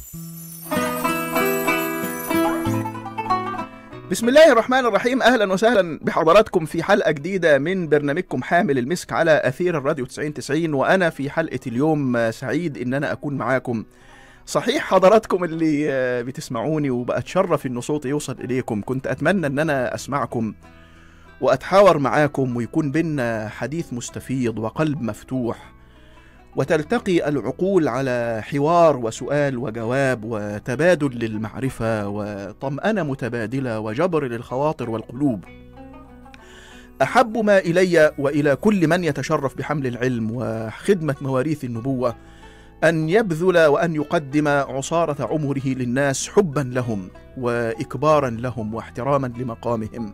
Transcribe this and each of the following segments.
بسم الله الرحمن الرحيم اهلا وسهلا بحضراتكم في حلقه جديده من برنامجكم حامل المسك على اثير الراديو 90 90 وانا في حلقه اليوم سعيد ان انا اكون معاكم صحيح حضراتكم اللي آه، بتسمعوني وبأتشرف ان صوتي يوصل اليكم كنت اتمنى ان انا اسمعكم واتحاور معاكم ويكون بينا حديث مستفيض وقلب مفتوح وتلتقي العقول على حوار وسؤال وجواب وتبادل للمعرفة وطمأنة متبادلة وجبر للخواطر والقلوب أحب ما إلي وإلى كل من يتشرف بحمل العلم وخدمة مواريث النبوة أن يبذل وأن يقدم عصارة عمره للناس حبا لهم وإكبارا لهم واحتراما لمقامهم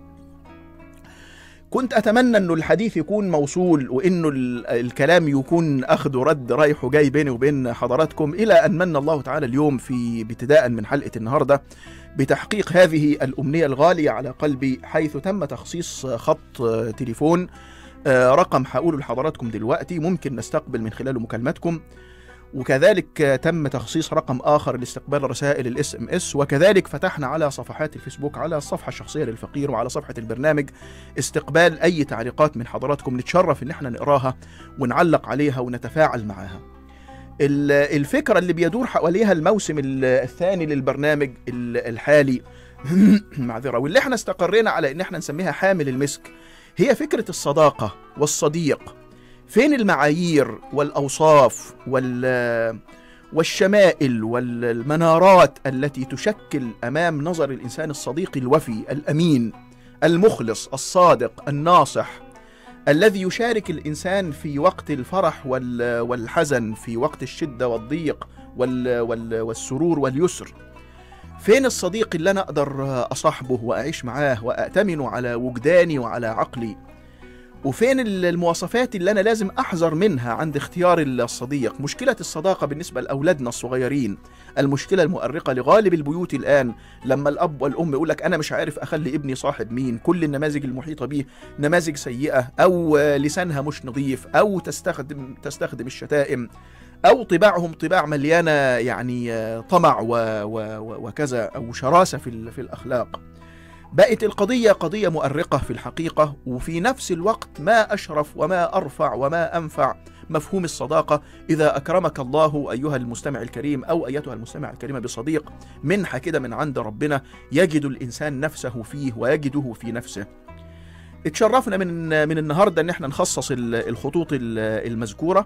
كنت أتمنى أنه الحديث يكون موصول وأنه ال- الكلام يكون أخذ ورد رايح وجاي بيني وبين حضراتكم إلى أن من الله تعالى اليوم في ابتداء من حلقة النهاردة بتحقيق هذه الأمنية الغالية على قلبي حيث تم تخصيص خط آه، تليفون آه، رقم هقوله لحضراتكم دلوقتي ممكن نستقبل من خلاله مكالماتكم وكذلك آه، تم تخصيص رقم اخر لاستقبال رسائل الاس ام اس وكذلك فتحنا على صفحات الفيسبوك على الصفحه الشخصيه للفقير وعلى صفحه البرنامج استقبال اي تعليقات من حضراتكم نتشرف ان احنا نقراها ونعلق عليها ونتفاعل معاها ال- الفكره اللي بيدور حواليها الموسم ال- الثاني للبرنامج ال- الحالي معذره واللي احنا استقرينا على ان احنا نسميها حامل المسك هي فكره الصداقه والصديق فين المعايير والاوصاف وال والشمائل والمنارات التي تشكل امام نظر الانسان الصديق الوفي الامين المخلص الصادق الناصح الذي يشارك الانسان في وقت الفرح وال- والحزن في وقت الشده والضيق وال- وال- والسرور واليسر فين الصديق اللي انا اقدر اصاحبه واعيش معاه واتمنه على وجداني وعلى عقلي وفين ال- المواصفات اللي انا لازم احذر منها عند اختيار الصديق مشكله الصداقه بالنسبه لاولادنا الصغيرين المشكله المؤرقه لغالب البيوت الان لما الاب والام يقول لك انا مش عارف اخلي ابني صاحب مين كل النماذج المحيطه به نماذج سيئه او آه، لسانها مش نظيف او تستخدم تستخدم الشتائم او طباعهم طباع مليانه يعني آه، طمع و و و وكذا او شراسه في ال- في الاخلاق بقت القضيه قضيه مؤرقه في الحقيقه وفي نفس الوقت ما اشرف وما ارفع وما انفع مفهوم الصداقه اذا اكرمك الله ايها المستمع الكريم او ايتها المستمع الكريمه بصديق منحه كده من عند ربنا يجد الانسان نفسه فيه ويجده في نفسه اتشرفنا من من النهارده ان احنا نخصص ال- الخطوط ال- المذكوره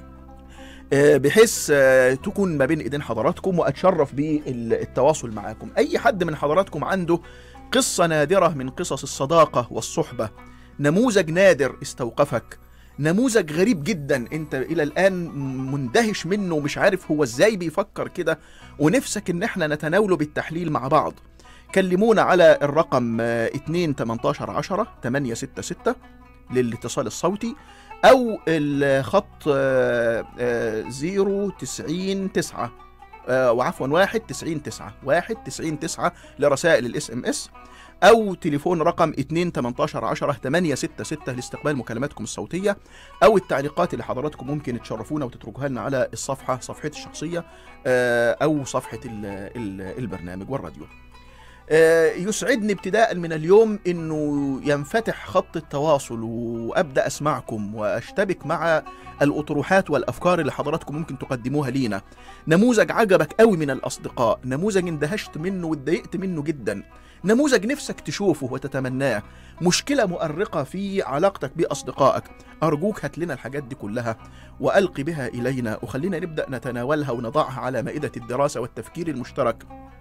آه، بحيث آه، تكون ما بين ايدين حضراتكم واتشرف بالتواصل معاكم اي حد من حضراتكم عنده قصه نادره من قصص الصداقه والصحبه نموذج نادر استوقفك نموذج غريب جدا انت الى الان مندهش منه ومش عارف هو ازاي بيفكر كده ونفسك ان احنا نتناوله بالتحليل مع بعض كلمونا على الرقم آه، 2 18 10 866 للاتصال الصوتي او الخط آه، آه، 0 90 9 آه، وعفوا 1 90 9 1 90 9 لرسائل الاس ام اس او تليفون رقم 2 18 10 866 لاستقبال مكالماتكم الصوتيه او التعليقات اللي حضراتكم ممكن تشرفونا وتتركوها لنا على الصفحه صفحتي الشخصيه آه، او صفحه ال- ال- البرنامج والراديو آه، يسعدني ابتداء من اليوم انه ينفتح خط التواصل وابدا اسمعكم واشتبك مع الاطروحات والافكار اللي حضراتكم ممكن تقدموها لينا نموذج عجبك قوي من الاصدقاء نموذج اندهشت منه واتضايقت منه جدا نموذج نفسك تشوفه وتتمناه مشكله مؤرقه في علاقتك باصدقائك ارجوك هات لنا الحاجات دي كلها والقي بها الينا وخلينا نبدا نتناولها ونضعها على مائده الدراسه والتفكير المشترك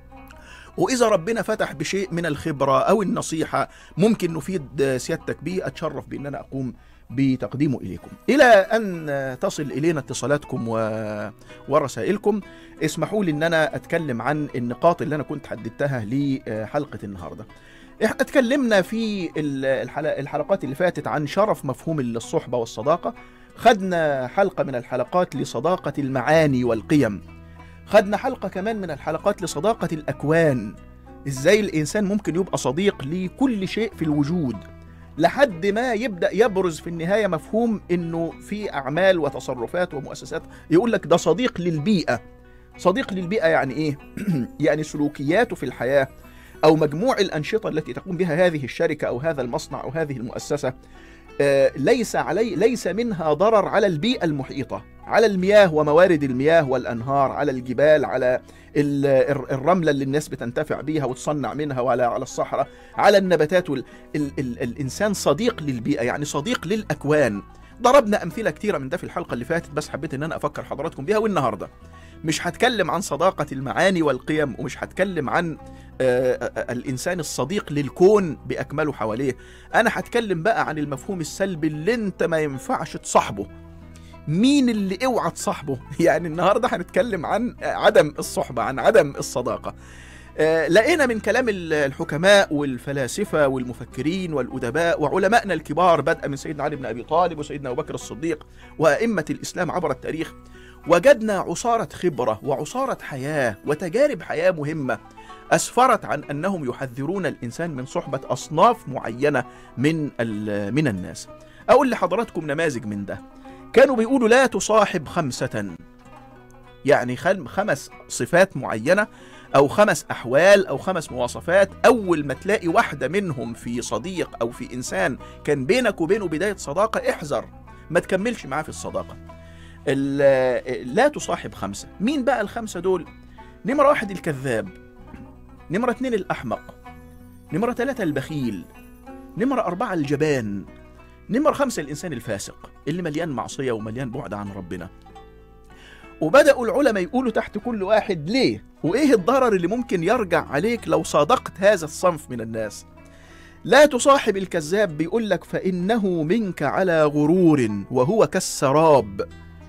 واذا ربنا فتح بشيء من الخبره او النصيحه ممكن نفيد سيادتك به اتشرف بان انا اقوم بتقديمه اليكم الى ان تصل الينا اتصالاتكم و... ورسائلكم اسمحوا لي ان انا اتكلم عن النقاط اللي انا كنت حددتها لحلقه النهارده احنا اتكلمنا في ال- الحلق- الحلقات اللي فاتت عن شرف مفهوم الصحبه والصداقه خدنا حلقه من الحلقات لصداقه المعاني والقيم خدنا حلقة كمان من الحلقات لصداقة الأكوان إزاي الإنسان ممكن يبقى صديق لكل شيء في الوجود لحد ما يبدأ يبرز في النهاية مفهوم إنه في أعمال وتصرفات ومؤسسات يقول لك ده صديق للبيئة صديق للبيئة يعني إيه؟ يعني سلوكياته في الحياة أو مجموع الأنشطة التي تقوم بها هذه الشركة أو هذا المصنع أو هذه المؤسسة آه، ليس علي ليس منها ضرر على البيئة المحيطة على المياه وموارد المياه والأنهار على الجبال على ال- الر- الرملة اللي الناس بتنتفع بيها وتصنع منها وعلى على الصحراء على النباتات وال... ال... ال... الإنسان صديق للبيئة يعني صديق للأكوان ضربنا أمثلة كتيرة من ده في الحلقة اللي فاتت بس حبيت إن أنا أفكر حضراتكم بيها والنهاردة مش هتكلم عن صداقة المعاني والقيم ومش هتكلم عن آه، آه، الإنسان الصديق للكون بأكمله حواليه أنا هتكلم بقى عن المفهوم السلبي اللي أنت ما ينفعش تصاحبه مين اللي اوعى تصاحبه يعني النهارده هنتكلم عن عدم الصحبه عن عدم الصداقه آه، لقينا من كلام ال- الحكماء والفلاسفه والمفكرين والادباء وعلمائنا الكبار بدءا من سيدنا علي بن ابي طالب وسيدنا ابو بكر الصديق وائمه الاسلام عبر التاريخ وجدنا عصاره خبره وعصاره حياه وتجارب حياه مهمه اسفرت عن انهم يحذرون الانسان من صحبه اصناف معينه من ال- من الناس اقول لحضراتكم نماذج من ده كانوا بيقولوا لا تصاحب خمسة يعني خل- خمس صفات معينة أو خمس أحوال أو خمس مواصفات أول ما تلاقي واحدة منهم في صديق أو في إنسان كان بينك وبينه بداية صداقة احذر ما تكملش معاه في الصداقة ال- لا تصاحب خمسة مين بقى الخمسة دول نمرة واحد الكذاب نمرة اتنين الأحمق نمرة ثلاثة البخيل نمرة أربعة الجبان نمرة خمسة الإنسان الفاسق اللي مليان معصية ومليان بعد عن ربنا وبدأوا العلماء يقولوا تحت كل واحد ليه وإيه الضرر اللي ممكن يرجع عليك لو صادقت هذا الصنف من الناس لا تصاحب الكذاب بيقول لك فإنه منك على غرور وهو كالسراب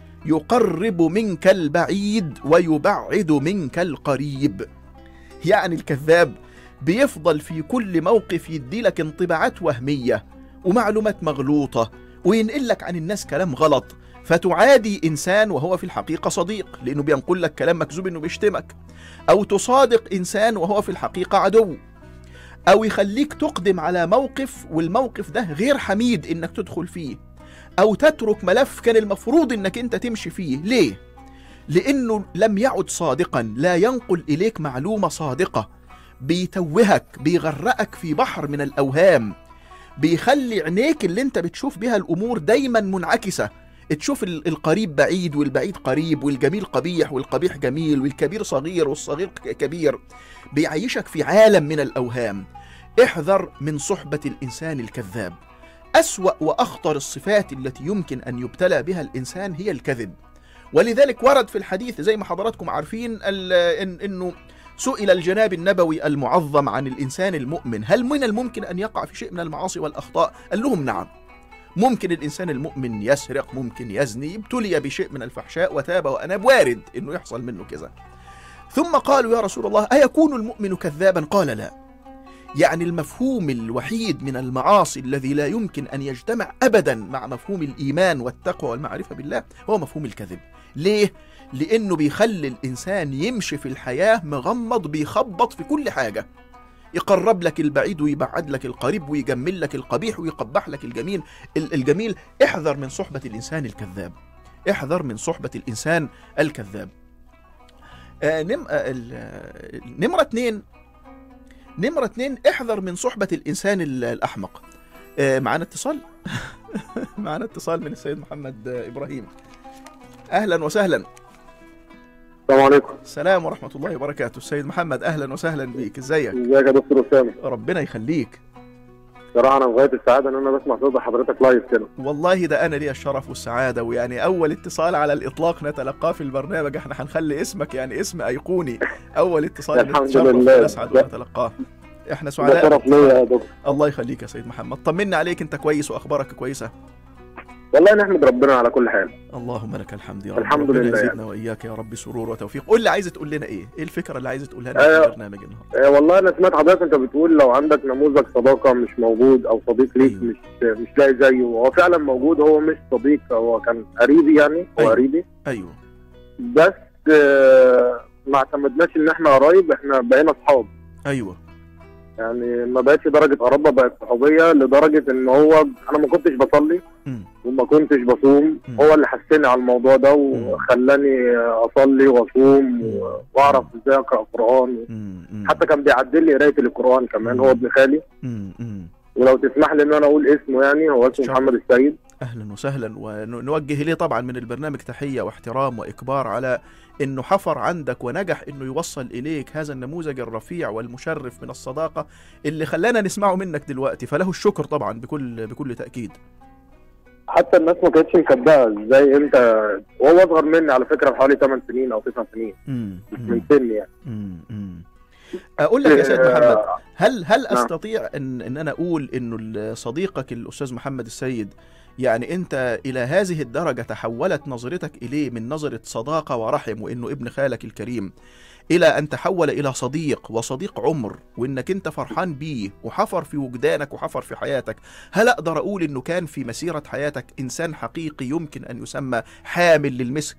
يقرب منك البعيد ويبعد منك القريب يعني الكذاب بيفضل في كل موقف يديلك انطباعات وهميه ومعلومات مغلوطة وينقل لك عن الناس كلام غلط فتعادي إنسان وهو في الحقيقة صديق لأنه بينقل لك كلام مكذوب إنه بيشتمك أو تصادق إنسان وهو في الحقيقة عدو أو يخليك تقدم على موقف والموقف ده غير حميد إنك تدخل فيه أو تترك ملف كان المفروض إنك أنت تمشي فيه ليه؟ لأنه لم يعد صادقا لا ينقل إليك معلومة صادقة بيتوهك بيغرقك في بحر من الأوهام بيخلي عينيك اللي انت بتشوف بيها الامور دايما منعكسه تشوف ال- القريب بعيد والبعيد قريب والجميل قبيح والقبيح جميل والكبير صغير والصغير ك- كبير بيعيشك في عالم من الاوهام احذر من صحبه الانسان الكذاب اسوا واخطر الصفات التي يمكن ان يبتلى بها الانسان هي الكذب ولذلك ورد في الحديث زي ما حضراتكم عارفين ال- إن انه سئل الجناب النبوي المعظم عن الإنسان المؤمن هل من الممكن أن يقع في شيء من المعاصي والأخطاء قال لهم نعم ممكن الإنسان المؤمن يسرق ممكن يزني ابتلي بشيء من الفحشاء وتاب وأناب وارد أنه يحصل منه كذا ثم قالوا يا رسول الله أيكون المؤمن كذابا قال لا يعني المفهوم الوحيد من المعاصي الذي لا يمكن أن يجتمع أبدا مع مفهوم الإيمان والتقوى والمعرفة بالله هو مفهوم الكذب ليه؟ لأنه بيخلي الإنسان يمشي في الحياة مغمض بيخبط في كل حاجة يقرب لك البعيد ويبعد لك القريب ويجمل لك القبيح ويقبح لك الجميل ال- الجميل احذر من صحبة الإنسان الكذاب احذر من صحبة الإنسان الكذاب آه نم... آه ال- آه، نمرة اتنين نمرة اتنين احذر من صحبة الإنسان ال- الأحمق آه معانا اتصال معانا اتصال من السيد محمد آه، إبراهيم أهلا وسهلا السلام عليكم السلام ورحمة الله وبركاته السيد محمد أهلا وسهلا بيك ازيك ازيك يا دكتور اسامه ربنا يخليك صراحه انا في غايه السعاده ان انا بسمع صوت حضرتك لايف كده والله ده أنا لي الشرف والسعادة ويعني أول اتصال على الإطلاق نتلقاه في البرنامج احنا هنخلي اسمك يعني اسم أيقوني أول اتصال الحمد نتشرف لله. ونسعد ونتلقاه احنا ده سعداء شرف ليا يا دكتور الله يخليك يا سيد محمد طمنا عليك انت كويس واخبارك كويسه والله نحمد ربنا على كل حال اللهم لك الحمد يا رب الحمد ربنا لله يزيدنا واياك يا رب سرور وتوفيق قول لي عايز تقول لنا ايه ايه الفكره اللي عايز تقولها لنا في آه. البرنامج النهارده آه والله انا سمعت حضرتك انت بتقول لو عندك نموذج صداقه مش موجود او صديق ليك أيوه. مش مش لاقي زيه هو فعلا موجود هو مش صديق هو كان قريبي يعني هو أيوه. قريبي ايوه بس آه ما اعتمدناش ان احنا قرايب احنا بقينا اصحاب ايوه يعني ما بقتش درجه قرابه بقت صحوبيه لدرجه ان هو انا ما كنتش بصلي مم. وما كنتش بصوم مم. هو اللي حسني على الموضوع ده وخلاني اصلي واصوم مم. واعرف ازاي اقرا قران مم. مم. حتى كان بيعدل لي قرايه القران كمان مم. هو ابن خالي مم. مم. ولو تسمح لي ان انا اقول اسمه يعني هو اسمه شرف. محمد السيد اهلا وسهلا ونوجه ليه طبعا من البرنامج تحيه واحترام واكبار على انه حفر عندك ونجح انه يوصل اليك هذا النموذج الرفيع والمشرف من الصداقه اللي خلانا نسمعه منك دلوقتي فله الشكر طبعا بكل بكل تاكيد حتى الناس ما كانتش مصدقه ازاي انت وهو اصغر مني على فكره بحوالي 8 سنين او 9 سنين مم. مش مم. من سني يعني مم. مم. اقول لك يا سيد محمد آه، هل هل نعم. استطيع ان ان انا اقول انه ال- صديقك الاستاذ محمد السيد يعني انت الى هذه الدرجه تحولت نظرتك اليه من نظره صداقه ورحم وانه ابن خالك الكريم الى ان تحول الى صديق وصديق عمر وانك انت فرحان بيه وحفر في وجدانك وحفر في حياتك هل اقدر اقول انه كان في مسيره حياتك انسان حقيقي يمكن ان يسمى حامل للمسك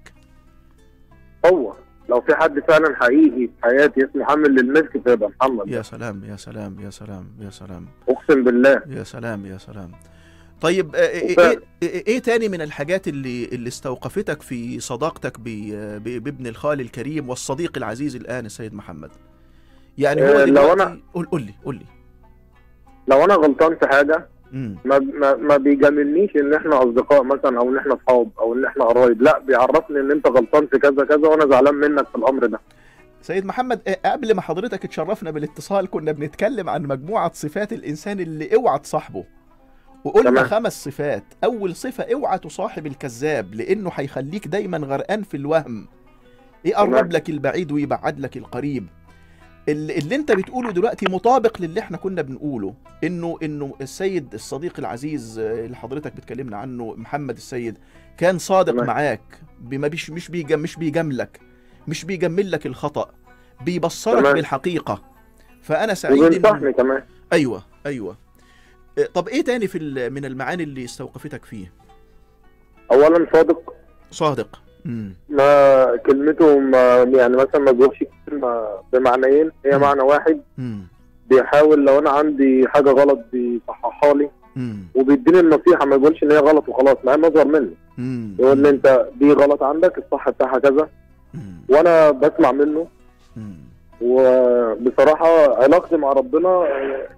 هو لو في حد فعلا حقيقي في حياتي اسمه حامل للمسك فيبقى محمد يا سلام يا سلام يا سلام يا سلام اقسم بالله يا سلام يا سلام طيب آه، ايه وفعلا. ايه إيه تاني من الحاجات اللي اللي استوقفتك في صداقتك ب- ب- بابن الخال الكريم والصديق العزيز الان السيد محمد يعني هو آه، لو دلوقتي أنا- قول قول لي قول لي لو انا غلطان في حاجه مم. ما ما, ما بيجاملنيش ان احنا اصدقاء مثلا او ان احنا اصحاب او ان احنا قرايب لا بيعرفني ان انت غلطان في كذا كذا وانا زعلان منك في الامر ده سيد محمد آه، قبل ما حضرتك اتشرفنا بالاتصال كنا بنتكلم عن مجموعة صفات الإنسان اللي اوعى تصاحبه وقلنا تمام. خمس صفات أول صفة اوعى تصاحب الكذاب لأنه هيخليك دايما غرقان في الوهم يقرب تمام. لك البعيد ويبعد لك القريب اللي, اللي انت بتقوله دلوقتي مطابق للي احنا كنا بنقوله انه انه السيد الصديق العزيز آه، اللي حضرتك بتكلمنا عنه محمد السيد كان صادق تمام. معاك بما بيش مش بيجم مش بيجاملك مش بيجمل لك الخطأ بيبصرك تمام. بالحقيقة فأنا سعيد وبينصحني إنه كمان أيوه أيوه إيه، طب إيه تاني في ال- من المعاني اللي استوقفتك فيه؟ اولا صادق صادق امم ما كلمته ما يعني مثلا ما بيقولش كلمه بمعنيين هي مم. معنى واحد امم بيحاول لو انا عندي حاجه غلط بيصححها لي امم وبيديني النصيحه ما يقولش ان هي غلط وخلاص مع انه اصغر مني امم يقول لي انت دي غلط عندك الصح بتاعها كذا وانا بسمع منه وبصراحه علاقتي مع ربنا آه،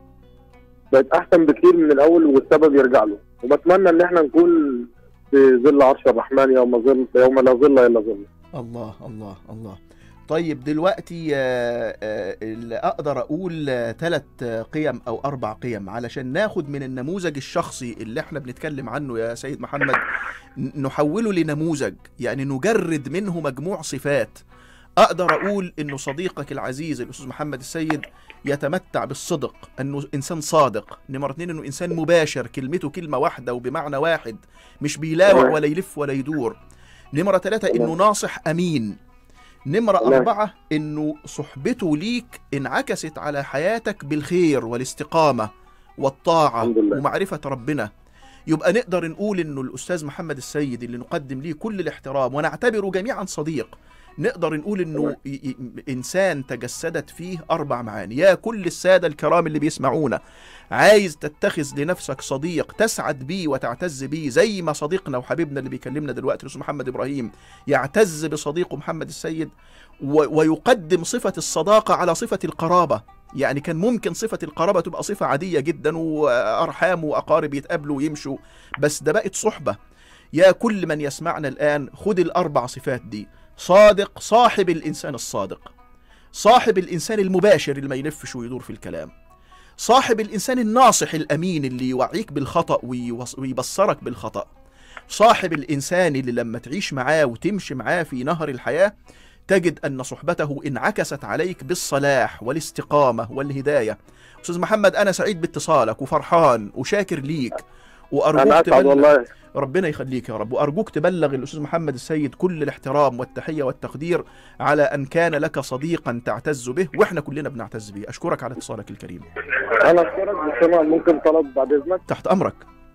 بقت احسن بكتير من الاول والسبب يرجع له وبتمنى ان احنا نكون في ظل عرش الرحمن يوم ظل يوم لا ظل الا ظل الله الله الله طيب دلوقتي آه، آه، اللي اقدر اقول ثلاث قيم او اربع قيم علشان ناخد من النموذج الشخصي اللي احنا بنتكلم عنه يا سيد محمد ن- نحوله لنموذج يعني نجرد منه مجموع صفات اقدر اقول انه صديقك العزيز الاستاذ محمد السيد يتمتع بالصدق انه انسان صادق نمرة اتنين انه انسان مباشر كلمته كلمة واحدة وبمعنى واحد مش بيلاوع تمام. ولا يلف ولا يدور نمرة ثلاثة انه تمام. ناصح امين نمرة تمام. أربعة إنه صحبته ليك انعكست على حياتك بالخير والاستقامة والطاعة الحمد لله. ومعرفة ربنا يبقى نقدر نقول إنه الأستاذ محمد السيد اللي نقدم ليه كل الاحترام ونعتبره جميعا صديق نقدر نقول إنه تمام. ي- ي- إنسان تجسدت فيه أربع معاني يا كل السادة الكرام اللي بيسمعونا عايز تتخذ لنفسك صديق تسعد بيه وتعتز بيه زي ما صديقنا وحبيبنا اللي بيكلمنا دلوقتي الأستاذ محمد إبراهيم يعتز بصديقه محمد السيد و- ويقدم صفة الصداقة على صفة القرابة يعني كان ممكن صفة القرابة تبقى صفة عادية جدا وأرحام وأقارب يتقابلوا ويمشوا بس ده بقت صحبة يا كل من يسمعنا الآن خد الأربع صفات دي صادق صاحب الإنسان الصادق صاحب الإنسان المباشر اللي ما يلفش ويدور في الكلام صاحب الإنسان الناصح الأمين اللي يوعيك بالخطأ ويوص- ويبصرك بالخطأ صاحب الإنسان اللي لما تعيش معاه وتمشي معاه في نهر الحياة تجد أن صحبته انعكست عليك بالصلاح والاستقامة والهداية أستاذ محمد أنا سعيد باتصالك وفرحان وشاكر ليك وأرجوك انا اسعد تبلغ والله ربنا يخليك يا رب وأرجوك تبلغ الأستاذ محمد السيد كل الاحترام والتحية والتقدير على أن كان لك صديقا تعتز به وإحنا كلنا بنعتز به أشكرك على اتصالك الكريم انا اشكرك بس انا ممكن طلب بعد اذنك تحت أمرك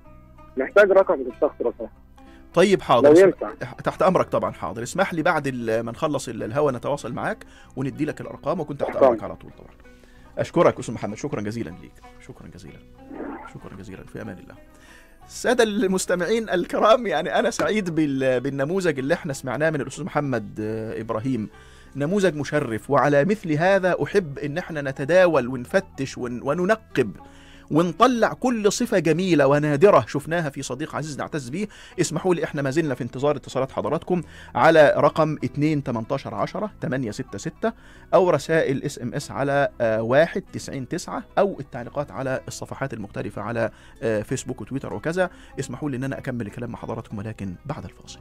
محتاج رقم الشخص لو سمحت طيب حاضر لو اسم- ينفع تحت امرك طبعا حاضر اسمح لي بعد ال- ما نخلص ال- الهوا نتواصل معاك وندي لك الارقام وكنت تحت طبعا. امرك على طول طبعا اشكرك استاذ محمد شكرا جزيلا ليك شكرا جزيلا شكرا جزيلا في امان الله السادة المستمعين الكرام يعني أنا سعيد بال- بالنموذج اللي احنا سمعناه من الأستاذ محمد آه، إبراهيم نموذج مشرف وعلى مثل هذا أحب إن احنا نتداول ونفتش ون- وننقب ونطلع كل صفة جميلة ونادرة شفناها في صديق عزيز نعتز به اسمحوا لي احنا ما زلنا في انتظار اتصالات حضراتكم على رقم 2 18 10 866 او رسائل اس ام اس على 1 90 9 او التعليقات على الصفحات المختلفة على آه، فيسبوك وتويتر وكذا اسمحوا لي ان انا اكمل الكلام مع حضراتكم ولكن بعد الفاصل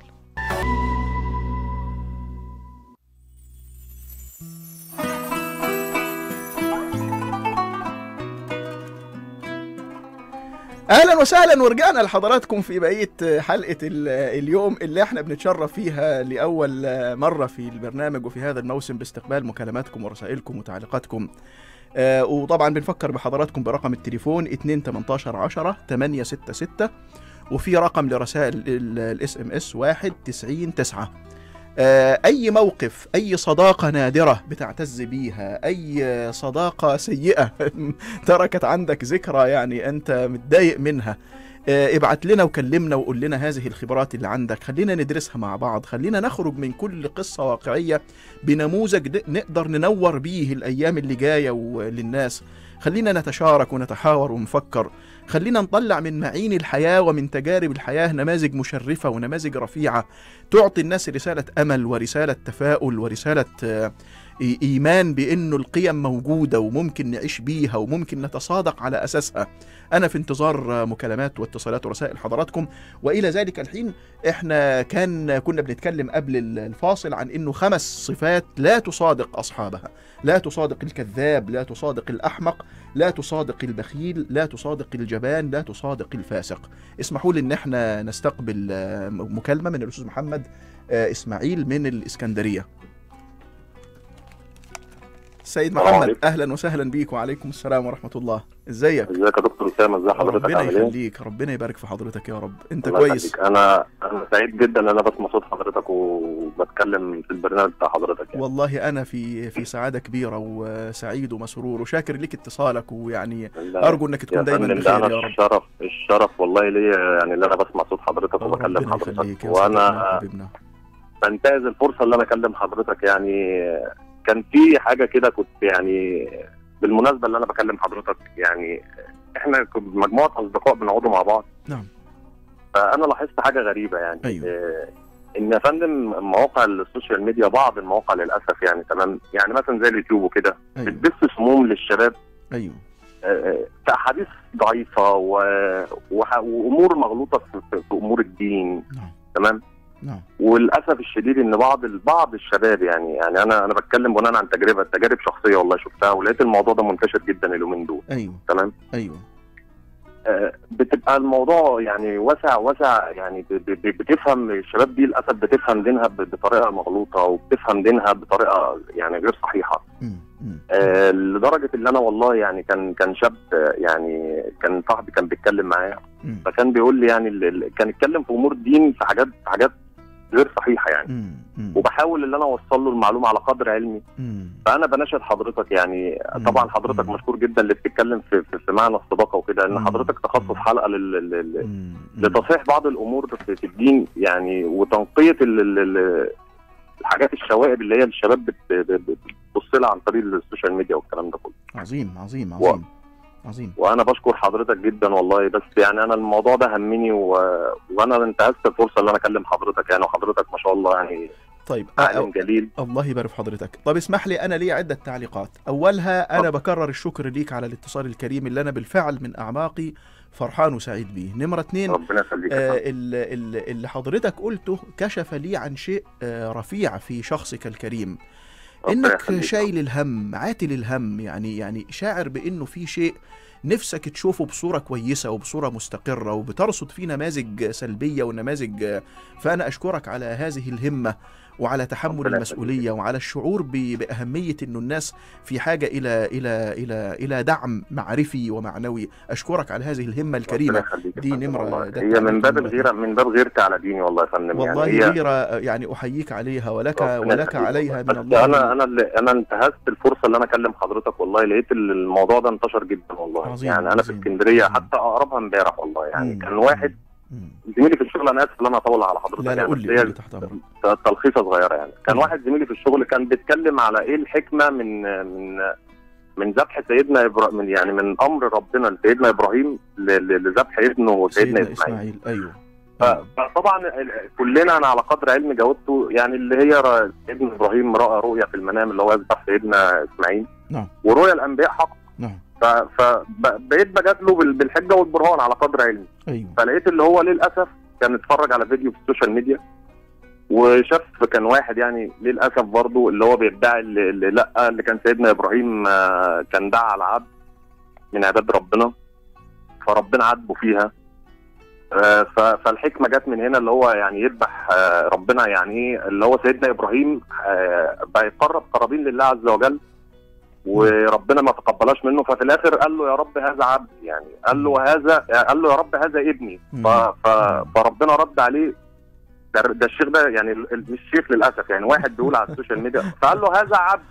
اهلا وسهلا ورجعنا لحضراتكم في بقيه حلقه ال- اليوم اللي احنا بنتشرف فيها لاول مره في البرنامج وفي هذا الموسم باستقبال مكالماتكم ورسائلكم وتعليقاتكم آه، وطبعا بنفكر بحضراتكم برقم التليفون 2 18 10 866 وفي رقم لرسائل الاس ام اس 1 90 9 آه، اي موقف اي صداقه نادره بتعتز بيها اي صداقه سيئه تركت عندك ذكرى يعني انت متضايق منها آه، ابعت لنا وكلمنا وقول لنا هذه الخبرات اللي عندك خلينا ندرسها مع بعض خلينا نخرج من كل قصة واقعية بنموذج ن- نقدر ننور بيه الأيام اللي جاية وللناس خلينا نتشارك ونتحاور ونفكر خلينا نطلع من معين الحياة ومن تجارب الحياة نماذج مشرفة ونماذج رفيعة تعطي الناس رسالة أمل ورسالة تفاؤل ورسالة آه، إي- إيمان بأنه القيم موجودة وممكن نعيش بيها وممكن نتصادق على أساسها أنا في انتظار آه، مكالمات واتصالات ورسائل حضراتكم وإلى ذلك الحين إحنا كان كنا بنتكلم قبل ال- الفاصل عن إنه خمس صفات لا تصادق أصحابها لا تصادق الكذاب لا تصادق الأحمق لا تصادق البخيل لا تصادق الجبان لا تصادق الفاسق اسمحوا لي ان احنا نستقبل آه، مكالمه من الاستاذ محمد آه، اسماعيل من الاسكندريه سيد السلام محمد عليكم. اهلا وسهلا بيك وعليكم السلام ورحمه الله ازيك ازيك يا دكتور اسامه ازي حضرتك ربنا عامل ايه؟ يخليك ربنا يبارك في حضرتك يا رب انت الله كويس يخليك. انا انا سعيد جدا ان انا بسمع صوت حضرتك وبتكلم في البرنامج بتاع حضرتك يعني والله انا في في سعاده كبيره وسعيد ومسرور وشاكر لك اتصالك ويعني لا، ارجو انك يا تكون دايما فندم ده بخير انا يا رب الشرف الشرف والله ليا يعني اللي انا بسمع صوت حضرتك وبكلم ربنا حضرتك يخليك يا صديقنا وانا وحبيبنا بنتهز الفرصه اللي انا اكلم حضرتك يعني كان في حاجه كده كنت يعني بالمناسبه اللي انا بكلم حضرتك يعني احنا كنا مجموعه اصدقاء بنقعدوا مع بعض نعم. فانا لاحظت حاجه غريبه يعني أيوة. آه، ان يا فندم مواقع السوشيال ميديا بعض المواقع للاسف يعني تمام يعني مثلا زي اليوتيوب وكده ايوه بتبث سموم للشباب ايوه آه، في احاديث ضعيفه و... وح... وامور مغلوطه في... في في امور الدين نعم تمام نعم وللاسف الشديد ان بعض بعض الشباب يعني يعني انا انا بتكلم بناء عن تجربه تجارب شخصيه والله شفتها ولقيت الموضوع ده منتشر جدا اليومين دول ايوه تمام ايوه آه، بتبقى الموضوع يعني واسع واسع يعني ب- ب- ب- بتفهم الشباب دي للاسف بتفهم دينها ب- بطريقه مغلوطه وبتفهم دينها بطريقه يعني غير صحيحه مم. مم. آه، لدرجه ان انا والله يعني كان كان شاب آه، يعني كان صاحبي كان بيتكلم معايا مم. فكان بيقول لي يعني ال- ال- كان يتكلم في امور الدين في حاجات في حاجات غير صحيحه يعني مم. مم. وبحاول ان انا اوصل له المعلومه على قدر علمي مم. فانا بناشد حضرتك يعني مم. طبعا حضرتك مم. مشكور جدا اللي بتتكلم في, في, في معنى الصداقه وكده مم. ان حضرتك تخصص مم. حلقه لل, لل, لل مم. لتصحيح بعض الامور في, في الدين يعني وتنقيه ال- ال- ال- الحاجات الشوائب اللي هي الشباب بت- بت- بتبص لها عن طريق السوشيال ميديا والكلام ده كله عظيم عظيم و- عظيم عظيم وانا بشكر حضرتك جدا والله بس يعني انا الموضوع ده همني و... وانا انتهزت الفرصه اللي انا اكلم حضرتك يعني وحضرتك ما شاء الله يعني طيب عالم أ- جليل الله يبارك في حضرتك طب اسمح لي انا لي عده تعليقات اولها انا اتفضل. بكرر الشكر ليك على الاتصال الكريم اللي انا بالفعل من اعماقي فرحان وسعيد بيه نمره اتنين ربنا يخليك يا آه، فندم. ال- ال- اللي حضرتك قلته كشف لي عن شيء آه، رفيع في شخصك الكريم ربنا انك يخليك. شايل الهم عاتل الهم يعني يعني شاعر بانه في شيء نفسك تشوفه بصوره كويسه وبصوره مستقره وبترصد فيه نماذج سلبيه ونماذج فانا اشكرك على هذه الهمه وعلى تحمل ربنا المسؤوليه وعلى الشعور ب- باهميه انه الناس في حاجه الى الى الى الى دعم معرفي ومعنوي اشكرك على هذه الهمه ربنا الكريمه يخليك يا دي فندم نمرة- والله. ده هي التعليق من باب نمرة الغيره من باب غيرتي على ديني والله يا فندم والله يعني هي غيره يعني احييك عليها ولك ربنا ولك يخليك عليها والله. من بس الله انا انا اللي انا انتهزت الفرصه اللي انا اكلم حضرتك والله لقيت ال- الموضوع ده انتشر جدا والله عظيم، يعني انا في عظيم. اسكندريه عظيم. حتى اقربها امبارح والله يعني مم. كان واحد مم. زميلي في الشغل انا اسف ان انا اطول على حضرتك لا لا يعني قول بس لي هي قول لي تحت امرك تلخيصه صغيره يعني كان مم. واحد زميلي في الشغل كان بيتكلم على ايه الحكمه من من من ذبح سيدنا ابراهيم من يعني من امر ربنا لسيدنا ابراهيم ل- ل- لذبح ابنه سيدنا سيدنا اسماعيل اسماعيل ايوه ف- أيوة. فطبعا ال- كلنا انا على قدر علمي جاوبته يعني اللي هي ر- سيدنا ابراهيم راى رؤيا في المنام اللي هو يذبح سيدنا اسماعيل نعم. ورؤيا الانبياء حق نعم فبقيت بجادله بال- بالحجه والبرهان على قدر علمي ايوه فلقيت اللي هو للاسف كان اتفرج على فيديو في السوشيال ميديا وشاف كان واحد يعني للاسف برضه اللي هو بيدعي اللي, اللي لا اللي كان سيدنا ابراهيم آه، كان دعا على عبد من عباد ربنا فربنا عاتبه فيها آه، ف- فالحكمه جت من هنا اللي هو يعني يذبح آه، ربنا يعني ايه اللي هو سيدنا ابراهيم آه، بقى يقرب قرابين لله عز وجل وربنا ما تقبلاش منه ففي الاخر قال له يا رب هذا عبد يعني قال له هذا قال له يا رب هذا ابني ف... ف... فربنا رد عليه ده, ده الشيخ ده يعني ال- ال- مش شيخ للاسف يعني واحد بيقول على السوشيال ميديا فقال له هذا عبد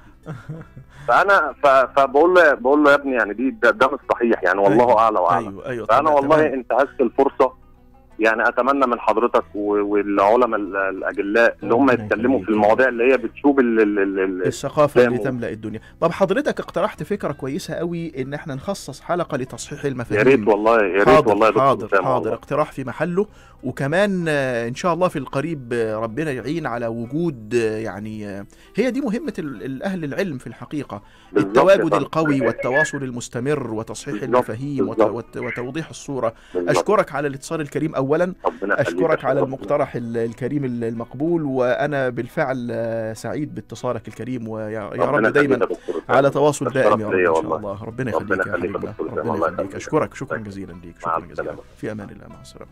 فانا ف... فبقول له بقول له يا ابني يعني دي ده, ده مش صحيح يعني والله أيوة. اعلى واعلم ايوه ايوه فانا طبعاً، والله تمام. انتهزت الفرصه يعني اتمنى من حضرتك و- والعلماء ال- الاجلاء اللي هم ربنا يتكلموا يخليك. في المواضيع اللي هي بتشوب ال ال ال ال الثقافة اللي فاهم. تملأ الدنيا طب حضرتك اقترحت فكرة كويسة قوي ان احنا نخصص حلقة لتصحيح يا المفاهيم ريت والله يا ريت حاضر والله يا دكتور حاضر أسامة حاضر والله. اقتراح في محله وكمان آه، ان شاء الله في القريب آه، ربنا يعين على وجود آه، يعني آه، هي دي مهمة ال- الاهل العلم في الحقيقة بالظبط يا التواجد فندم. القوي والتواصل المستمر وتصحيح بالظبط، المفاهيم وت- بالظبط. وت- وتوضيح الصورة بالظبط. اشكرك على الاتصال الكريم اولا ربنا يخليك اشكرك يا على شيخ. المقترح ال- الكريم ال- المقبول وانا بالفعل آه، سعيد باتصالك الكريم ويا يا ربنا رب يخليك دايما يا دكتور أسامة. على تواصل الشرف دائم يا رب ليا ان شاء والله. الله ربنا ربنا يخليك يا يخليك يا حبيبنا دكتور أسامة. ربنا الله يخليك يخليك. اشكرك شكرا طيب. جزيلا ليك مع شكرا جزيلا السلامة. في امان الله مع السلامه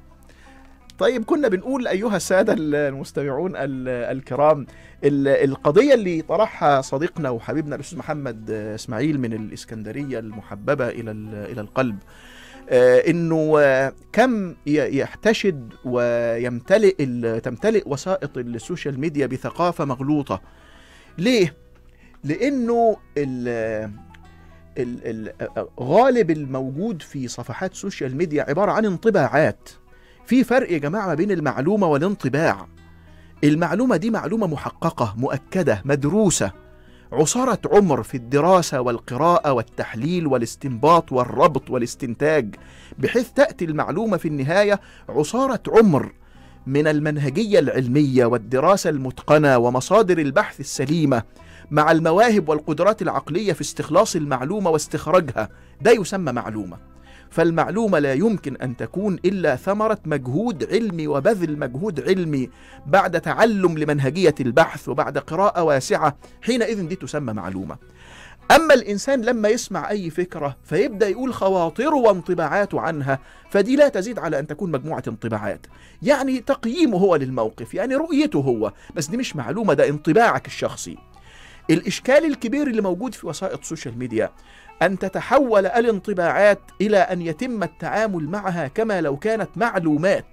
طيب كنا بنقول ايها الساده المستمعون ال- الكرام ال- القضيه اللي طرحها صديقنا وحبيبنا الاستاذ محمد اسماعيل من الاسكندريه المحببه الى ال- الى القلب آه، انه آه، كم ي- يحتشد ويمتلئ ال- تمتلئ وسائط السوشيال ميديا بثقافه مغلوطه ليه لانه ال ال ال غالب الموجود في صفحات السوشيال ميديا عباره عن انطباعات في فرق يا جماعه ما بين المعلومه والانطباع المعلومه دي معلومه محققه مؤكده مدروسه عصاره عمر في الدراسه والقراءه والتحليل والاستنباط والربط والاستنتاج بحيث تاتي المعلومه في النهايه عصاره عمر من المنهجيه العلميه والدراسه المتقنه ومصادر البحث السليمه مع المواهب والقدرات العقليه في استخلاص المعلومه واستخراجها ده يسمى معلومه فالمعلومه لا يمكن ان تكون الا ثمره مجهود علمي وبذل مجهود علمي بعد تعلم لمنهجيه البحث وبعد قراءه واسعه حينئذ دي تسمى معلومه اما الانسان لما يسمع اي فكره فيبدا يقول خواطره وانطباعاته عنها فدي لا تزيد على ان تكون مجموعه انطباعات يعني تقييمه هو للموقف يعني رؤيته هو بس دي مش معلومه ده انطباعك الشخصي الإشكال الكبير اللي موجود في وسائل السوشيال ميديا أن تتحول الانطباعات إلى أن يتم التعامل معها كما لو كانت معلومات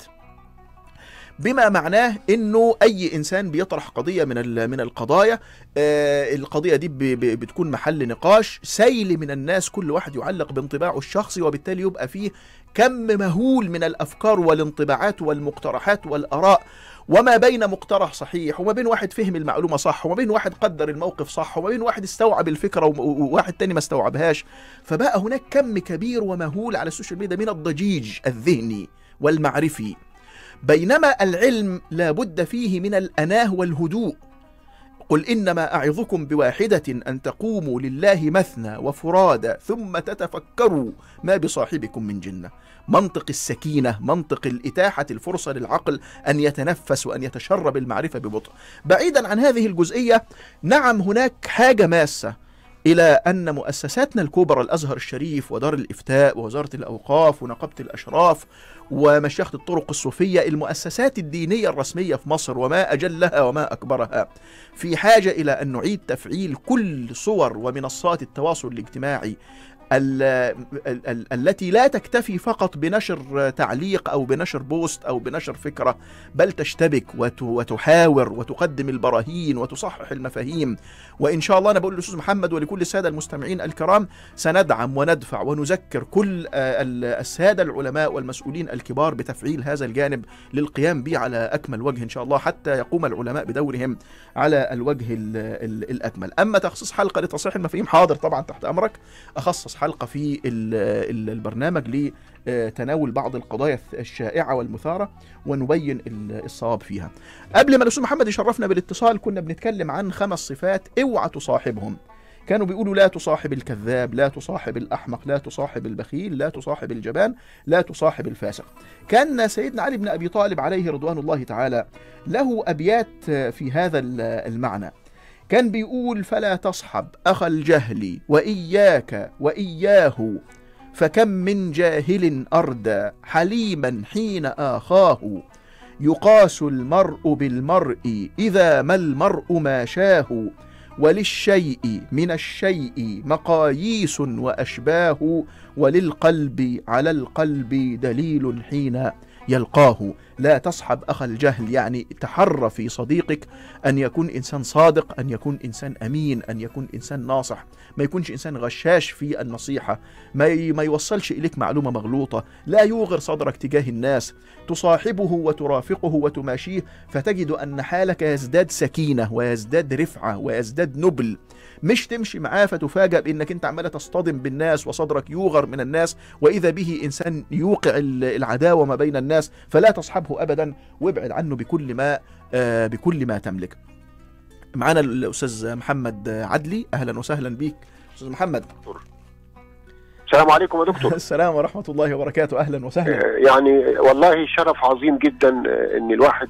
بما معناه انه اي انسان بيطرح قضيه من ال- من القضايا آه القضيه دي ب- ب- بتكون محل نقاش سيل من الناس كل واحد يعلق بانطباعه الشخصي وبالتالي يبقى فيه كم مهول من الافكار والانطباعات والمقترحات والاراء وما بين مقترح صحيح وما بين واحد فهم المعلومة صح وما بين واحد قدر الموقف صح وما بين واحد استوعب الفكرة وم- وواحد تاني ما استوعبهاش فبقى هناك كم كبير ومهول على السوشيال ميديا من الضجيج الذهني والمعرفي بينما العلم لا بد فيه من الأناه والهدوء قل إنما أعظكم بواحدة أن تقوموا لله مثنى وفرادى ثم تتفكروا ما بصاحبكم من جنة منطق السكينة منطق الإتاحة الفرصة للعقل أن يتنفس وأن يتشرب المعرفة ببطء بعيدا عن هذه الجزئية نعم هناك حاجة ماسة إلى أن مؤسساتنا الكبرى الأزهر الشريف ودار الإفتاء ووزارة الأوقاف ونقابة الأشراف ومشيخة الطرق الصوفية المؤسسات الدينية الرسمية في مصر وما أجلها وما أكبرها في حاجة إلى أن نعيد تفعيل كل صور ومنصات التواصل الاجتماعي ال ال ال التي لا تكتفي فقط بنشر تعليق او بنشر بوست او بنشر فكره بل تشتبك وت وتحاور وتقدم البراهين وتصحح المفاهيم وان شاء الله انا بقول للاستاذ محمد ولكل الساده المستمعين الكرام سندعم وندفع ونذكر كل الساده العلماء والمسؤولين الكبار بتفعيل هذا الجانب للقيام به على اكمل وجه ان شاء الله حتى يقوم العلماء بدورهم على الوجه ال ال الاكمل اما تخصيص حلقه لتصحيح المفاهيم حاضر طبعا تحت امرك اخصص حلقه في البرنامج لتناول بعض القضايا الشائعه والمثاره ونبين الصواب فيها. قبل ما الاستاذ محمد يشرفنا بالاتصال كنا بنتكلم عن خمس صفات اوعى تصاحبهم. كانوا بيقولوا لا تصاحب الكذاب، لا تصاحب الاحمق، لا تصاحب البخيل، لا تصاحب الجبان، لا تصاحب الفاسق. كان سيدنا علي بن ابي طالب عليه رضوان الله تعالى له ابيات في هذا المعنى. كان بيقول فلا تصحب أخا الجهل وإياك وإياه فكم من جاهل أردى حليما حين آخاه يقاس المرء بالمرء إذا ما المرء ما شاه وللشيء من الشيء مقاييس وأشباه وللقلب على القلب دليل حين يلقاه لا تصحب أخ الجهل يعني تحر في صديقك أن يكون إنسان صادق أن يكون إنسان أمين أن يكون إنسان ناصح ما يكونش إنسان غشاش في النصيحة ما, ما يوصلش إليك معلومة مغلوطة لا يوغر صدرك تجاه الناس تصاحبه وترافقه وتماشيه فتجد أن حالك يزداد سكينة ويزداد رفعة ويزداد نبل مش تمشي معاه فتفاجأ بأنك أنت عمالة تصطدم بالناس وصدرك يوغر من الناس وإذا به إنسان يوقع العداوة ما بين الناس فلا تصحبه أبدا وابعد عنه بكل ما آه بكل ما تملك معانا الأستاذ محمد عدلي أهلا وسهلا بيك أستاذ محمد السلام عليكم يا دكتور السلام ورحمة الله وبركاته أهلا وسهلا يعني والله شرف عظيم جدا ان الواحد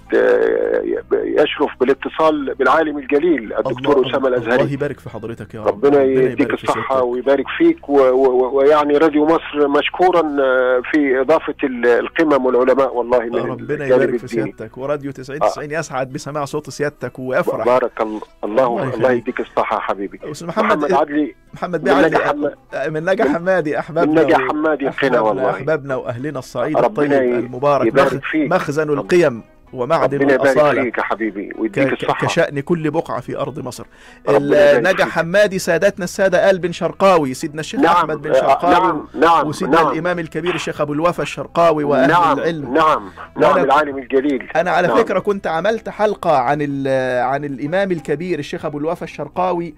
يشرف بالاتصال بالعالم الجليل الدكتور أسامة الأزهري الله يبارك في حضرتك يا رب ربنا يديك الصحة ويبارك فيك ويعني راديو مصر مشكورا في إضافة القمم والعلماء والله من ربنا يبارك في سيادتك وراديو 90 90 يسعد بسماع صوت سيادتك ويفرح بارك الله الله, الله يديك الصحة حبيبي أستاذ محمد, محمد عدلي محمد بن عدلي من نجا حمادي احبابنا من نجا حمادي قنا والله احبابنا واهلنا الصعيد الطيب المبارك مخ... مخزن القيم ومعدن ربنا الاصاله يبارك فيك يا حبيبي ويديك ك... الصحة كشأن كل بقعة في أرض مصر ربنا يبارك نجا فيك. حمادي ساداتنا السادة آل بن شرقاوي سيدنا الشيخ نعم أحمد بن آه، شرقاوي نعم نعم وسيدنا نعم الإمام الكبير الشيخ أبو الوفا الشرقاوي وأهل نعم العلم نعم نعم وأنا- العالم الجليل أنا على نعم. فكرة كنت عملت حلقة عن ال- عن الإمام الكبير الشيخ أبو الوفا الشرقاوي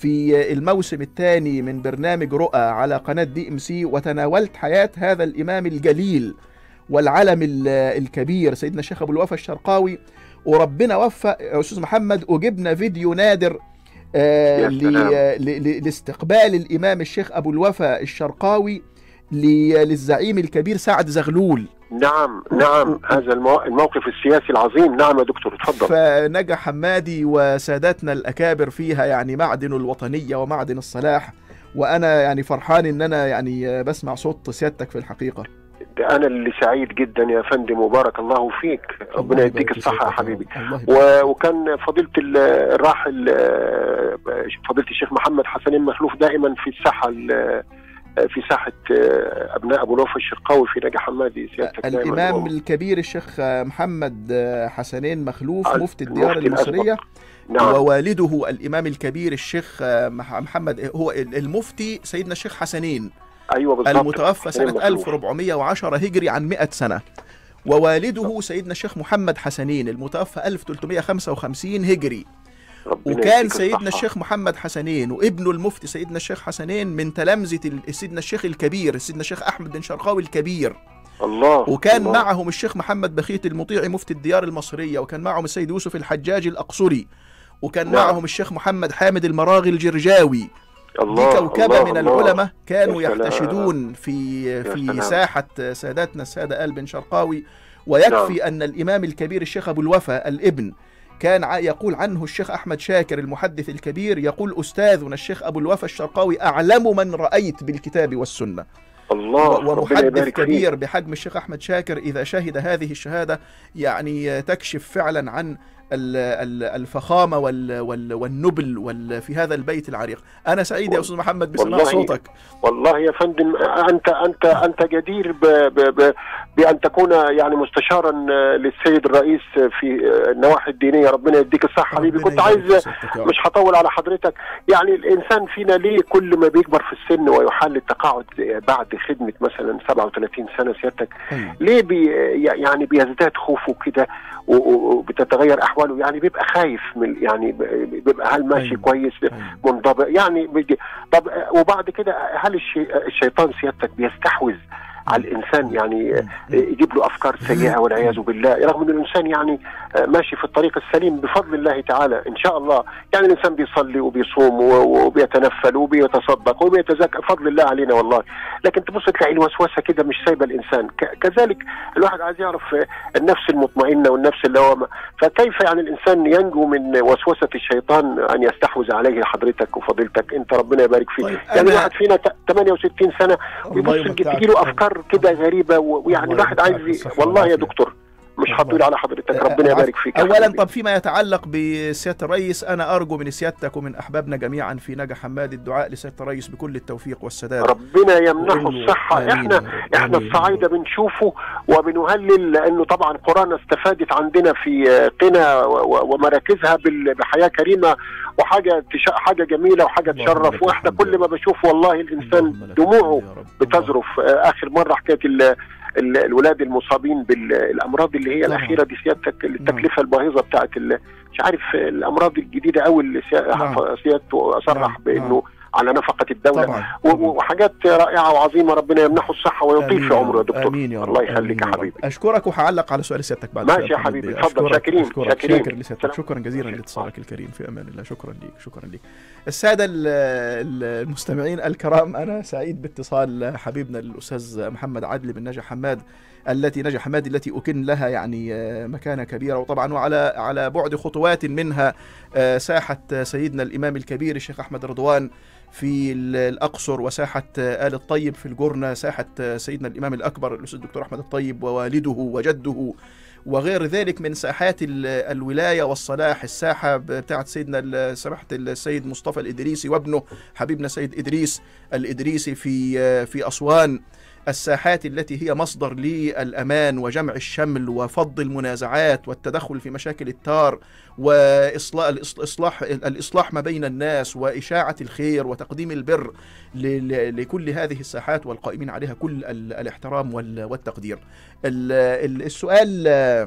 في الموسم الثاني من برنامج رؤى على قناة دي ام سي وتناولت حياة هذا الإمام الجليل والعلم ال- الكبير سيدنا الشيخ أبو الوفا الشرقاوي وربنا وفق يا أستاذ محمد وجبنا فيديو نادر آه، يا ل- سلام. ل- ل- لاستقبال الإمام الشيخ أبو الوفا الشرقاوي ل- للزعيم الكبير سعد زغلول نعم نعم هذا المو... الموقف السياسي العظيم نعم يا دكتور اتفضل فنجا حمادي وساداتنا الأكابر فيها يعني معدن الوطنية ومعدن الصلاح وأنا يعني فرحان إن أنا يعني بسمع صوت سيادتك في الحقيقة ده انا اللي سعيد جدا يا فندم وبارك الله فيك ربنا الله يديك يبارك في الصحة يا سيادتك حبيبي رب. الله يبارك. و... وكان فضيلة ال- الراحل آه، فضيلة الشيخ محمد حسنين مخلوف دائما في الساحة ال- في ساحة آه، أبناء أبو الوفا الشرقاوي في نجا حمادي سيادتك دائما الإمام و- الكبير الشيخ محمد حسنين مخلوف آه، مفتي الديار المفتي المصرية نعم ووالده الإمام الكبير الشيخ مح- محمد هو المفتي سيدنا الشيخ حسنين أيوه بالظبط المتوفى حسنين سنة مخلوف. 1410 هجري عن 100 سنة ووالده سيدنا الشيخ محمد حسنين المتوفى 1355 هجري ربنا وكان يديك سيدنا الصحة. الشيخ محمد حسنين وابنه المفتي سيدنا الشيخ حسنين من تلامذة ال- سيدنا الشيخ الكبير سيدنا الشيخ أحمد بن شرقاوي الكبير الله وكان الله. معهم الشيخ محمد بخيت المطيعي مفتي الديار المصرية وكان معهم السيد يوسف الحجاج الأقصري وكان نعم. معهم الشيخ محمد حامد المراغي الجرجاوي الله دي كوكبة الله من الله. العلماء كانوا يا سلام. يحتشدون في يا في سلام. ساحة ساداتنا السادة آل بن شرقاوي ويكفي أن الإمام الكبير الشيخ أبو الوفا الابن كان ع- يقول عنه الشيخ أحمد شاكر المحدث الكبير يقول أستاذنا الشيخ أبو الوفا الشرقاوي أعلم من رأيت بالكتاب والسنة الله و- ربنا ومحدث يبارك فيك كبير بحجم الشيخ أحمد شاكر إذا شهد هذه الشهادة يعني تكشف فعلا عن ال- ال- الفخامة وال- وال- والنبل وال- في هذا البيت العريق أنا سعيد يا أستاذ محمد بسماع والله صوتك والله يا فندم انت انت انت جدير ب ب ب بان تكون يعني مستشارا للسيد الرئيس في النواحي الدينيه ربنا يديك الصحه حبيبي ربنا كنت يبارك عايز في ستك يا رب. مش هطول على حضرتك يعني الانسان فينا ليه كل ما بيكبر في السن ويحل التقاعد بعد خدمه مثلا 37 سنه سيادتك أيوة. ليه بي يعني بيزداد خوفه كده و- و- وبتتغير احواله يعني بيبقى خايف من يعني ب- بيبقى هل ماشي أيوة. كويس أيوة. منضبط يعني بيجي طب وبعد كده هل الشي الشيطان سيادتك بيستحوذ على الانسان يعني يجيب له افكار سيئه والعياذ بالله رغم ان الانسان يعني ماشي في الطريق السليم بفضل الله تعالى ان شاء الله يعني الانسان بيصلي وبيصوم و- وبيتنفل وبيتصدق وبيتزكى فضل الله علينا والله لكن تبص تلاقي الوسوسه كده مش سايبه الانسان ك- كذلك الواحد عايز يعرف النفس المطمئنه والنفس اللوامه فكيف يعني الانسان ينجو من وسوسه الشيطان ان يستحوذ عليه حضرتك وفضيلتك انت ربنا يبارك فيك طيب، يعني أنا- واحد فينا ت- 68 سنه الله ويبص يمتعك. تجي له افكار كده غريبه و- ويعني الله الواحد يمتعك عايز بالصحة ي- والله يا والعافية. دكتور مش الله. هطول على حضرتك أه، ربنا العفو. يبارك فيك يا اولا حبيبي. طب فيما يتعلق بسياده الرئيس انا ارجو من سيادتك ومن احبابنا جميعا في نجا حماد الدعاء لسياده الرئيس بكل التوفيق والسداد ربنا يمنحه وإنه- الصحة آمين احنا يا رب. احنا آمين. الصعايدة بنشوفه وبنهلل لانه طبعا قرانا استفادت عندنا في قنا و- و- ومراكزها بال- بحياة كريمة وحاجة تش... حاجة جميلة وحاجة اللهم لك تشرف واحنا الحمد كل يا ما بشوف والله الانسان اللهم لك دموعه الحمد يا رب. بتذرف آه، اخر مرة حكاية ال... ال- الولاد المصابين بالامراض اللي هي طبعا. الاخيره دي سيادتك التكلفه الباهظه بتاعت ال... مش عارف الامراض الجديده قوي اللي سيا- نعم. سيادته اصرح نعم. بانه على نفقه الدوله طبعا و- طبعاً. وحاجات رائعه وعظيمه ربنا يمنحه الصحه ويطيل آمين في يا عمره يا رب. دكتور امين يا رب الله يخليك آمين يا رب. حبيبي اشكرك وهعلق على سؤال سيادتك بعد ماشي شوية يا حبيبي. بيه. اتفضل. أشكرك- شاكرين. أشكرك. شاكرين. شاكر لسيادتك سلام. شكرا جزيلا شكرا. لاتصالك الكريم في امان الله شكرا ليك شكرا ليك الساده ال- ال- المستمعين الكرام انا سعيد باتصال حبيبنا الاستاذ محمد عدلي بن نجا حماد التي نجا حماد التي اكن لها يعني آه، مكانه كبيره وطبعا وعلى على بعد خطوات منها آه، ساحه سيدنا الامام الكبير الشيخ احمد رضوان في ال- الاقصر وساحه آه، ال الطيب في الجرنه ساحه آه، سيدنا الامام الاكبر الاستاذ الدكتور احمد الطيب ووالده وجده وغير ذلك من ساحات ال- الولايه والصلاح الساحه ب- بتاعت سيدنا ال- سماحه السيد مصطفى الادريسي وابنه حبيبنا سيد ادريس الادريسي في آه، في اسوان الساحات التي هي مصدر للامان وجمع الشمل وفض المنازعات والتدخل في مشاكل التار واصلاح الاصلاح الاصلاح ما بين الناس واشاعه الخير وتقديم البر ل- ل- لكل هذه الساحات والقائمين عليها كل ال- الاحترام وال- والتقدير. ال- ال- السؤال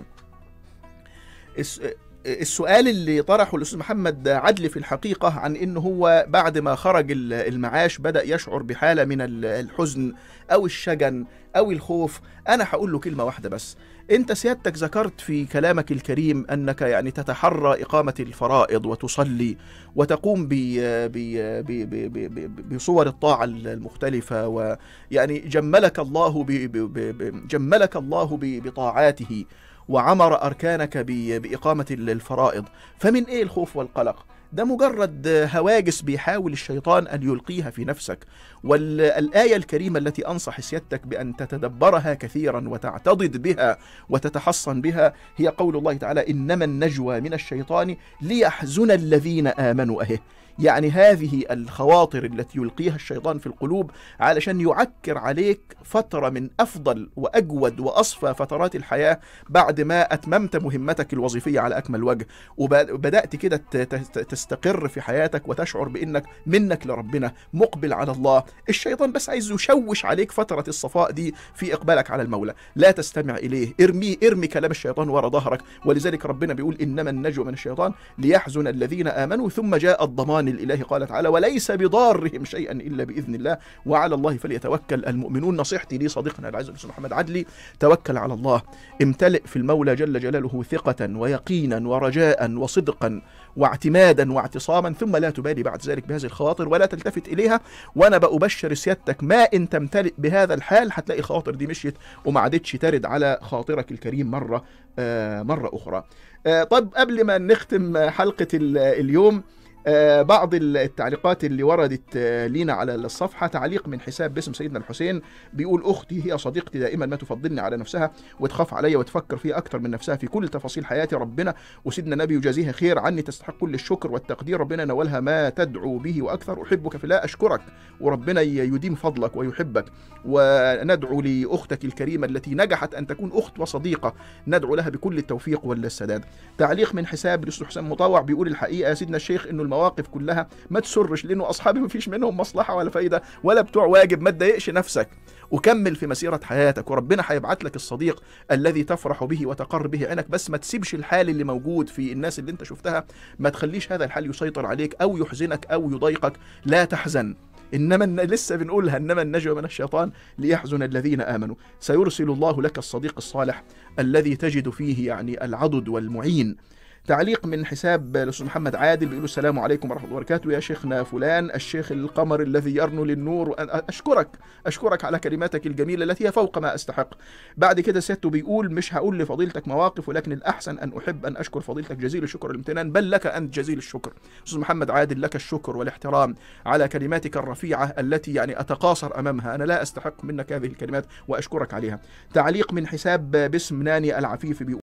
الس- السؤال اللي طرحه الاستاذ محمد عدلي في الحقيقه عن انه هو بعد ما خرج ال- المعاش بدا يشعر بحاله من ال- الحزن او الشجن او الخوف انا هقول له كلمه واحده بس انت سيادتك ذكرت في كلامك الكريم انك يعني تتحرى اقامه الفرائض وتصلي وتقوم ب ب ب ب ب بصور الطاعه المختلفه ويعني جملك الله ب ب ب جملك الله ب- بطاعاته وعمر أركانك ب- بإقامة الفرائض فمن إيه الخوف والقلق؟ ده مجرد هواجس بيحاول الشيطان أن يلقيها في نفسك والآية الكريمة التي أنصح سيادتك بأن تتدبرها كثيرا وتعتضد بها وتتحصن بها هي قول الله تعالى إنما النجوى من الشيطان ليحزن الذين آمنوا أهه يعني هذه الخواطر التي يلقيها الشيطان في القلوب علشان يعكر عليك فترة من أفضل وأجود وأصفى فترات الحياة بعد ما أتممت مهمتك الوظيفية على أكمل وجه وبدأت كده ت- ت- تستقر في حياتك وتشعر بأنك منك لربنا مقبل على الله الشيطان بس عايز يشوش عليك فترة الصفاء دي في إقبالك على المولى لا تستمع إليه ارميه ارمي كلام الشيطان ورا ظهرك ولذلك ربنا بيقول إنما النجوى من الشيطان ليحزن الذين آمنوا ثم جاء الضمان السلطان الالهي قال تعالى وليس بضارهم شيئا الا باذن الله وعلى الله فليتوكل المؤمنون نصيحتي لي صديقنا العزيز الاستاذ محمد عدلي توكل على الله امتلئ في المولى جل جلاله ثقه ويقينا ورجاء وصدقا واعتمادا واعتصاما ثم لا تبالي بعد ذلك بهذه الخواطر ولا تلتفت اليها وانا بأبشر سيادتك ما ان تمتلئ بهذا الحال هتلاقي خواطر دي مشيت وما عادتش ترد على خاطرك الكريم مره آه مره اخرى. آه طب قبل ما نختم حلقه ال- اليوم آه، بعض التعليقات اللي وردت آه، لينا على الصفحة تعليق من حساب باسم سيدنا الحسين بيقول أختي هي صديقتي دائما ما تفضلني على نفسها وتخاف عليا وتفكر في أكتر من نفسها في كل تفاصيل حياتي ربنا وسيدنا النبي يجازيها خير عني تستحق كل الشكر والتقدير ربنا ينولها ما تدعو به وأكثر أحبك في الله أشكرك وربنا ي- يديم فضلك ويحبك وندعو لأختك الكريمة التي نجحت أن تكون أخت وصديقة ندعو لها بكل التوفيق والسداد تعليق من حساب الاستاذ حسام مطوع بيقول الحقيقه يا سيدنا الشيخ انه المواقف كلها ما تسرش لانه اصحابي ما فيش منهم مصلحه ولا فايده ولا بتوع واجب ما تضايقش نفسك وكمل في مسيره حياتك وربنا هيبعت لك الصديق الذي تفرح به وتقر به عينك بس ما تسيبش الحال اللي موجود في الناس اللي انت شفتها ما تخليش هذا الحال يسيطر عليك او يحزنك او يضايقك لا تحزن انما الن- لسه بنقولها انما النجوى من الشيطان ليحزن الذين امنوا سيرسل الله لك الصديق الصالح الذي تجد فيه يعني العضد والمعين تعليق من حساب الاستاذ محمد عادل بيقول السلام عليكم ورحمه الله وبركاته يا شيخنا فلان الشيخ القمر الذي يرنو للنور وأن- اشكرك اشكرك على كلماتك الجميله التي هي فوق ما استحق بعد كده سيادته بيقول مش هقول لفضيلتك مواقف ولكن الاحسن ان احب ان اشكر فضيلتك جزيل الشكر والامتنان بل لك انت جزيل الشكر استاذ محمد عادل لك الشكر والاحترام على كلماتك الرفيعه التي يعني اتقاصر امامها انا لا استحق منك هذه الكلمات واشكرك عليها تعليق من حساب باسم ناني العفيف بيقول